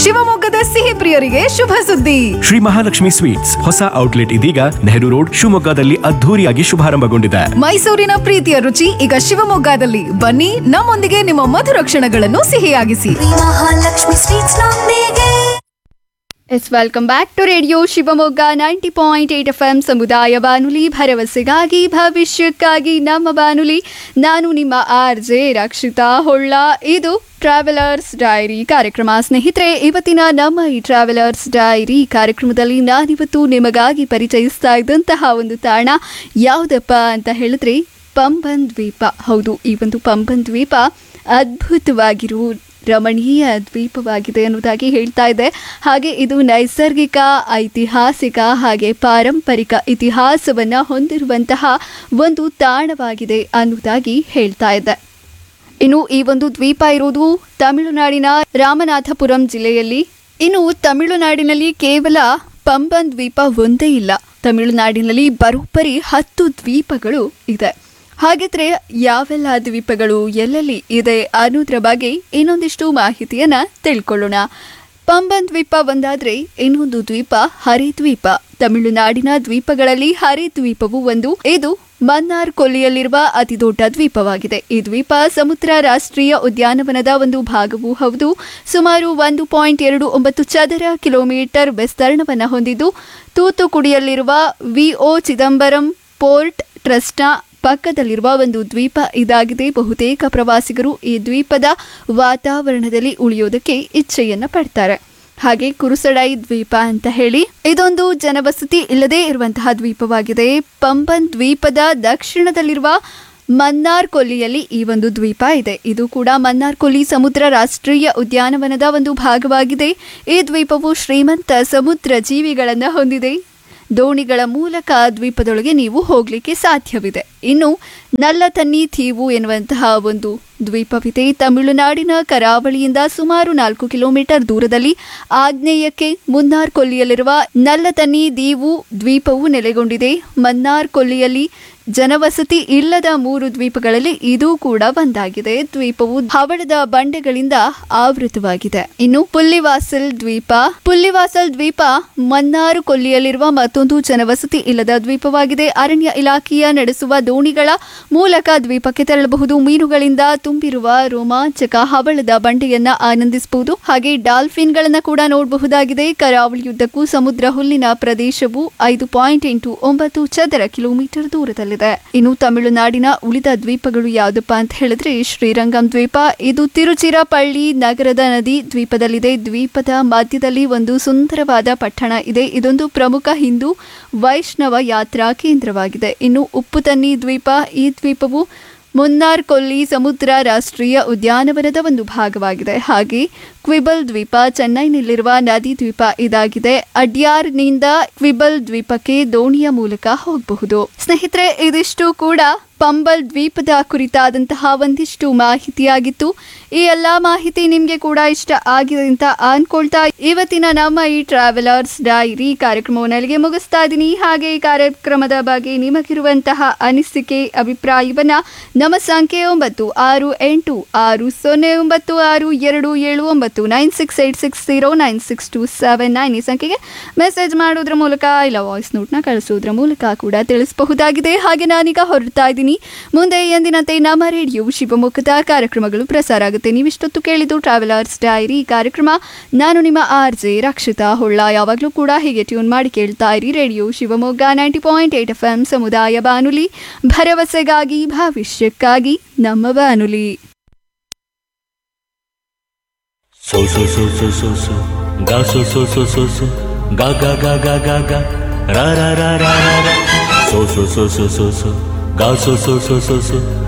ಶಿವಮೊಗ್ಗದ ಸಿಹಿ ಪ್ರಿಯರಿಗೆ ಶುಭ ಸುದ್ದಿ ಶ್ರೀ ಮಹಾಲಕ್ಷ್ಮಿ ಸ್ವೀಟ್ಸ್ ಹೊಸ ಔಟ್ಲೆಟ್ ಇದೀಗ ನೆಹರು ರೋಡ್ ಶಿವಮೊಗ್ಗದಲ್ಲಿ ಅದ್ಧೂರಿಯಾಗಿ ಶುಭಾರಂಭಗೊಂಡಿದೆ ಮೈಸೂರಿನ ಪ್ರೀತಿಯ ರುಚಿ ಈಗ ಶಿವಮೊಗ್ಗದಲ್ಲಿ ಬನ್ನಿ ನಮ್ಮೊಂದಿಗೆ ನಿಮ್ಮ ಮಧುರ ಕ್ಷಣಗಳನ್ನು ಸಿಹಿಯಾಗಿಸಿ ಮಹಾಲಕ್ಷ್ಮಿ ಸ್ವೀಟ್ಸ್ ನೊಂದಿಗೆ yes welcome back to radio Shivamogga ninety point eight F M ಸಮುದಾಯ ಬಾನುಲಿ ಭರವಸೆಗಾಗಿ ಭವಿಷ್ಯಕ್ಕಾಗಿ ನಮ್ಮ ಬಾನುಲಿ ನಾನು ನಿಮ್ಮ ಆರ್ ಜೆ ರಕ್ಷಿತಾ ಹೊಳ್ಳ ಇದು ಟ್ರಾವೆಲರ್ಸ್ ಡೈರಿ ಕಾರ್ಯಕ್ರಮ ಸ್ನೇಹಿತರೆ ಇವತ್ತಿನ ನಮ್ಮ ಈ ಟ್ರಾವೆಲರ್ಸ್ ಡೈರಿ ಕಾರ್ಯಕ್ರಮದಲ್ಲಿ ನಾನಿವತ್ತು ನಿಮಗಾಗಿ ಪರಿಚಯಿಸ್ತಾ ಇದ್ದಂತಹ ಒಂದು ತಾಣ ಯಾವುದಪ್ಪ ಅಂತ ಹೇಳಿದ್ರೆ ಪಂಬನ್ ದ್ವೀಪ ಹೌದು ಈ ಒಂದು ಪಂಬನ್ ದ್ವೀಪ ಅದ್ಭುತವಾಗಿರುವ ರಮಣೀಯ ದ್ವೀಪವಾಗಿದೆ ಅನ್ನೋದಾಗಿ ಹೇಳ್ತಾ ಇದೆ ಹಾಗೆ ಇದು ನೈಸರ್ಗಿಕ ಐತಿಹಾಸಿಕ ಹಾಗೆ ಪಾರಂಪರಿಕ ಇತಿಹಾಸವನ್ನು ಹೊಂದಿರುವಂತಹ ಒಂದು ತಾಣವಾಗಿದೆ ಅನ್ನೋದಾಗಿ ಹೇಳ್ತಾ ಇದೆ ಇನ್ನು ಈ ಒಂದು ದ್ವೀಪ ಇರುವುದು ತಮಿಳುನಾಡಿನ ರಾಮನಾಥಪುರಂ ಜಿಲ್ಲೆಯಲ್ಲಿ ಇನ್ನು ತಮಿಳುನಾಡಿನಲ್ಲಿ ಕೇವಲ ಪಂಬನ್ ದ್ವೀಪ ಒಂದೇ ಇಲ್ಲ ತಮಿಳುನಾಡಿನಲ್ಲಿ ಬರೋಬ್ಬರಿ ಹತ್ತು ದ್ವೀಪಗಳು ಇದೆ ಹಾಗಿದ್ರೆ ಯಾವೆಲ್ಲ ದ್ವೀಪಗಳು ಎಲ್ಲೆಲ್ಲಿ ಇದೆ ಅನ್ನೋದ್ರ ಬಗ್ಗೆ ಇನ್ನೊಂದಿಷ್ಟು ಮಾಹಿತಿಯನ್ನ ತಿಳ್ಕೊಳ್ಳೋಣ ಪಂಬನ್ ದ್ವೀಪ ಒಂದಾದ್ರೆ ಇನ್ನೊಂದು ದ್ವೀಪ ಹರಿದ್ವೀಪ ತಮಿಳುನಾಡಿನ ದ್ವೀಪಗಳಲ್ಲಿ ಹರಿದ್ವೀಪವು ಒಂದು ಇದು ಮನ್ನಾರ್ ಕೊಲ್ಲಿಯಲ್ಲಿರುವ ಅತಿ ದೊಡ್ಡ ದ್ವೀಪವಾಗಿದೆ ಈ ದ್ವೀಪ ಸಮುದ್ರ ರಾಷ್ಟ್ರೀಯ ಉದ್ಯಾನವನದ ಒಂದು ಭಾಗವೂ ಹೌದು ಸುಮಾರು ಒಂದು ಪಾಯಿಂಟ್ ಎರಡು ಒಂಬತ್ತು ಚದರ ಕಿಲೋಮೀಟರ್ ವಿಸ್ತರಣವನ್ನು ಹೊಂದಿದ್ದು ತೂತುಕುಡಿಯಲ್ಲಿರುವ ವಿಒ ಚಿದಂಬರಂ ಪೋರ್ಟ್ ಟ್ರಸ್ಟ್ನ ಪಕ್ಕದಲ್ಲಿರುವ ಒಂದು ದ್ವೀಪ ಇದಾಗಿದೆ ಬಹುತೇಕ ಪ್ರವಾಸಿಗರು ಈ ದ್ವೀಪದ ವಾತಾವರಣದಲ್ಲಿ ಉಳಿಯೋದಕ್ಕೆ ಇಚ್ಛೆಯನ್ನ ಪಡ್ತಾರೆ ಹಾಗೆ ಕುರುಸಡೈ ದ್ವೀಪ ಅಂತ ಹೇಳಿ ಇದೊಂದು ಜನವಸತಿ ಇಲ್ಲದೆ ಇರುವಂತಹ ದ್ವೀಪವಾಗಿದೆ ಪಂಬನ್ ದ್ವೀಪದ ದಕ್ಷಿಣದಲ್ಲಿರುವ ಮನ್ನಾರ್ ಕೊಲ್ಲಿಯಲ್ಲಿ ಈ ಒಂದು ದ್ವೀಪ ಇದೆ ಇದು ಕೂಡ ಮನ್ನಾರ್ ಕೊಲ್ಲಿ ಸಮುದ್ರ ರಾಷ್ಟ್ರೀಯ ಉದ್ಯಾನವನದ ಒಂದು ಭಾಗವಾಗಿದೆ ಈ ದ್ವೀಪವು ಶ್ರೀಮಂತ ಸಮುದ್ರ ಜೀವಿಗಳನ್ನು ಹೊಂದಿದೆ ದೋಣಿಗಳ ಮೂಲಕ ದ್ವೀಪದೊಳಗೆ ನೀವು ಹೋಗಲಿಕ್ಕೆ ಸಾಧ್ಯವಿದೆ ಇನ್ನು ನಲ್ಲತನ್ನಿ ತೀವು ಎನ್ನುವಂತಹ ಒಂದು ದ್ವೀಪವಿದೆ ತಮಿಳುನಾಡಿನ ಕರಾವಳಿಯಿಂದ ಸುಮಾರು ನಾಲ್ಕು ಕಿಲೋಮೀಟರ್ ದೂರದಲ್ಲಿ ಆಗ್ನೇಯಕ್ಕೆ ಮುನ್ನಾರ್ ಕೊಲ್ಲಿಯಲ್ಲಿರುವ ನಲ್ಲತನ್ನಿ ದೀವು ದ್ವೀಪವು ನೆಲೆಗೊಂಡಿದೆ ಮನ್ನಾರ್ ಕೊಲ್ಲಿಯಲ್ಲಿ ಜನವಸತಿ ಇಲ್ಲದ ಮೂರು ದ್ವೀಪಗಳಲ್ಲಿ ಇದು ಕೂಡ ಒಂದಾಗಿದೆ ದ್ವೀಪವು ಹವಳದ ಬಂಡೆಗಳಿಂದ ಆವೃತವಾಗಿದೆ ಇನ್ನು ಪುಲ್ಲಿವಾಸಲ್ ದ್ವೀಪ ಪುಲ್ಲಿವಾಸಲ್ ದ್ವೀಪ ಮನ್ನಾರು ಕೊಲ್ಲಿಯಲ್ಲಿರುವ ಮತ್ತೊಂದು ಜನವಸತಿ ಇಲ್ಲದ ದ್ವೀಪವಾಗಿದೆ ಅರಣ್ಯ ಇಲಾಖೆಯ ನಡೆಸುವ ದೋಣಿಗಳ ಮೂಲಕ ದ್ವೀಪಕ್ಕೆ ತೆರಳಬಹುದು ಮೀನುಗಳಿಂದ ತುಂಬಿರುವ ರೋಮಾಂಚಕ ಹವಳದ ಬಂಡೆಯನ್ನ ಆನಂದಿಸಬಹುದು ಹಾಗೆ ಡಾಲ್ಫಿನ್ಗಳನ್ನ ಕೂಡ ನೋಡಬಹುದಾಗಿದೆ ಕರಾವಳಿಯುದ್ದಕ್ಕೂ ಸಮುದ್ರ ಹುಲ್ಲಿನ ಪ್ರದೇಶವು ಐದು ಪಾಯಿಂಟ್ ಎಂಟು ಒಂಬತ್ತು ಚದರ ಕಿಲೋಮೀಟರ್ ದೂರದಲ್ಲಿದೆ ಇನ್ನು ತಮಿಳುನಾಡಿನ ಉಳಿದ ದ್ವೀಪಗಳು ಯಾವುದಪ್ಪ ಅಂತ ಹೇಳಿದ್ರೆ ಶ್ರೀರಂಗಂ ದ್ವೀಪ ಇದು ತಿರುಚಿರಪಳ್ಳಿ ನಗರದ ನದಿ ದ್ವೀಪದಲ್ಲಿದೆ ದ್ವೀಪದ ಮಧ್ಯದಲ್ಲಿ ಒಂದು ಸುಂದರವಾದ ಪಟ್ಟಣ ಇದೆ ಇದೊಂದು ಪ್ರಮುಖ ಹಿಂದೂ ವೈಷ್ಣವ ಯಾತ್ರಾ ಕೇಂದ್ರವಾಗಿದೆ ಇನ್ನು ಉಪ್ಪುತನ್ನಿ ದ್ವೀಪ ಈ ದ್ವೀಪವು ಮುನ್ನಾರ್ ಕೊಲ್ಲಿ ಸಮುದ್ರ ರಾಷ್ಟ್ರೀಯ ಉದ್ಯಾನವನದ ಒಂದು ಭಾಗವಾಗಿದೆ ಹಾಗೆ ಕ್ವಿಬಲ್ ದ್ವೀಪ ಚೆನ್ನೈನಲ್ಲಿರುವ ನದಿ ದ್ವೀಪ ಇದಾಗಿದೆ ಅಡ್ಯಾರ್ನಿಂದ ಕ್ವಿಬಲ್ ದ್ವೀಪಕ್ಕೆ ದೋಣಿಯ ಮೂಲಕ ಹೋಗಬಹುದು ಸ್ನೇಹಿತರೆ ಇದಿಷ್ಟು ಕೂಡ ಪಂಬಲ್ ದ್ವೀಪದ ಕುರಿತಾದಂತಹ ಒಂದಿಷ್ಟು ಮಾಹಿತಿಯಾಗಿತ್ತು ಈ ಎಲ್ಲಾ ಮಾಹಿತಿ ನಿಮಗೆ ಕೂಡ ಇಷ್ಟ ಆಗಿದೆ ಅಂತ ಅನ್ಕೊಳ್ತಾ ಇವತ್ತಿನ ನಮ್ಮ ಈ ಟ್ರಾವೆಲರ್ಸ್ ಡೈರಿ ಕಾರ್ಯಕ್ರಮವನ್ನು ಅಲ್ಲಿಗೆ ಮುಗಿಸ್ತಾ ಇದ್ದೀನಿ ಹಾಗೆ ಈ ಕಾರ್ಯಕ್ರಮದ ಬಗ್ಗೆ ನಿಮಗಿರುವಂತಹ ಅನಿಸಿಕೆ ಅಭಿಪ್ರಾಯವನ್ನ ನಮ್ಮ ಸಂಖ್ಯೆ ಒಂಬತ್ತು ಆರು ಎಂಟು ಆರು ಸೊನ್ನೆ ಒಂಬತ್ತು ಆರು ಎರಡು ಏಳು ಒಂಬತ್ತು nine six eight six zero nine six two seven nine ಈ ಸಂಖ್ಯೆಗೆ ಮೆಸೇಜ್ ಮಾಡೋದ್ರ ಮೂಲಕ ಇಲ್ಲ ವಾಯ್ಸ್ ನೋಟ್ನ ಕಳಿಸೋದ್ರ ಮೂಲಕ ಕೂಡ ತಿಳಿಸಬಹುದಾಗಿದೆ ಹಾಗೆ ನಾನೀಗ ಹೊರಡ್ತಾ ಇದ್ದೀನಿ ಮುಂದೆ ಎಂದಿನಂತೆ ನಮ್ಮ ರೇಡಿಯೋ ಶಿವಮೊಗ್ಗದ ಕಾರ್ಯಕ್ರಮಗಳು ಪ್ರಸಾರ ಆಗುತ್ತೆ ನೀವಿಷ್ಟೊತ್ತು ಕೇಳಿದ್ದು ಟ್ರಾವೆಲರ್ಸ್ ಡೈರಿ ಕಾರ್ಯಕ್ರಮ ನಾನು ನಿಮ್ಮ ಆರ್ ಜೆ ರಕ್ಷಿತಾ ಹೊಳ್ಳ ಯಾವಾಗಲೂ ಕೂಡ ಹೀಗೆ ಟ್ಯೂನ್ ಮಾಡಿ ಕೇಳ್ತಾ ಇರಿ radio Shivamogga ninety point eight F M ಸಮುದಾಯ ಬಾನುಲಿ ಭರವಸೆಗಾಗಿ ಭವಿಷ್ಯಕ್ಕಾಗಿ ನಮ್ಮ ಬಾನುಲಿ So so so so so so ga so so so so so ga ga ga ga ga ga ra ra ra ra ra ra so so so so so so ga so so so so so